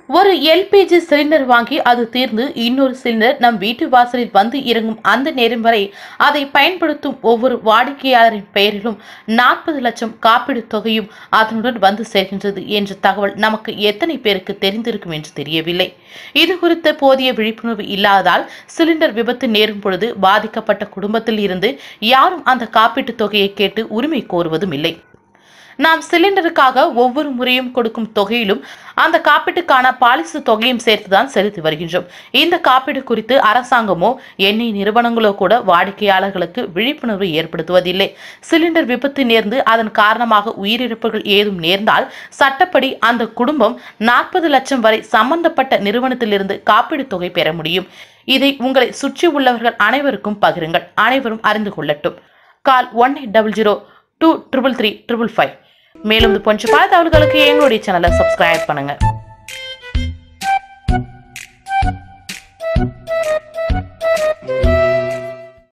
ஒரு LPG cylinder வாங்கி அது தீர்ந்து இன்னொரு சிலிண்டர் நம் வீட்டு வாசலில் வந்து இறங்கும் அந்த நேரம் வரை அதை பயன்படுத்தும் ஒவ்வொரு வாடிக்கையாளரின் பெயரிலும் நாற்பது லட்சம் காப்பீடு தொகையும் அதனுடன் வந்து சேர்கின்றது என்ற தகவல் நமக்கு எத்தனை பேருக்கு தெரிந்திருக்கும் என்று தெரியவில்லை இது குறித்த போதிய விழிப்புணர்வு இல்லாததால் சிலிண்டர் விபத்து நேரும் பொழுது பாதிக்கப்பட்ட குடும்பத்தில் இருந்து யாரும் அந்த காப்பீட்டு தொகையை கேட்டு உரிமை கோருவதும் இல்லை நாம் சிலிண்டருக்காக ஒவ்வொரு முறையும் கொடுக்கும் தொகையிலும் அந்த காப்பீட்டுக்கான பாலிசி தொகையும் சேர்த்துதான் செலுத்தி வருகின்றோம் இந்த காப்பீடு குறித்து அரசாங்கமோ எண்ணெய் நிறுவனங்களோ கூட வாடிக்கையாளர்களுக்கு விழிப்புணர்வு ஏற்படுத்துவதில்லை சிலிண்டர் விபத்து நேர்ந்து அதன் காரணமாக உயிரிழப்புகள் ஏதும் நேர்ந்தால் சட்டப்படி அந்த குடும்பம் நாற்பது லட்சம் வரை சம்பந்தப்பட்ட நிறுவனத்திலிருந்து காப்பீடு தொகை பெற முடியும் இதை உங்களை சுற்றி உள்ளவர்கள் அனைவருக்கும் பகிருங்கள் அனைவரும் அறிந்து கொள்ளட்டும் call one eight double zero two triple three triple five மேலும் இது போன்ற பல தகவல்களுக்கு எங்களுடைய சேனலை சப்ஸ்கிரைப் பண்ணுங்க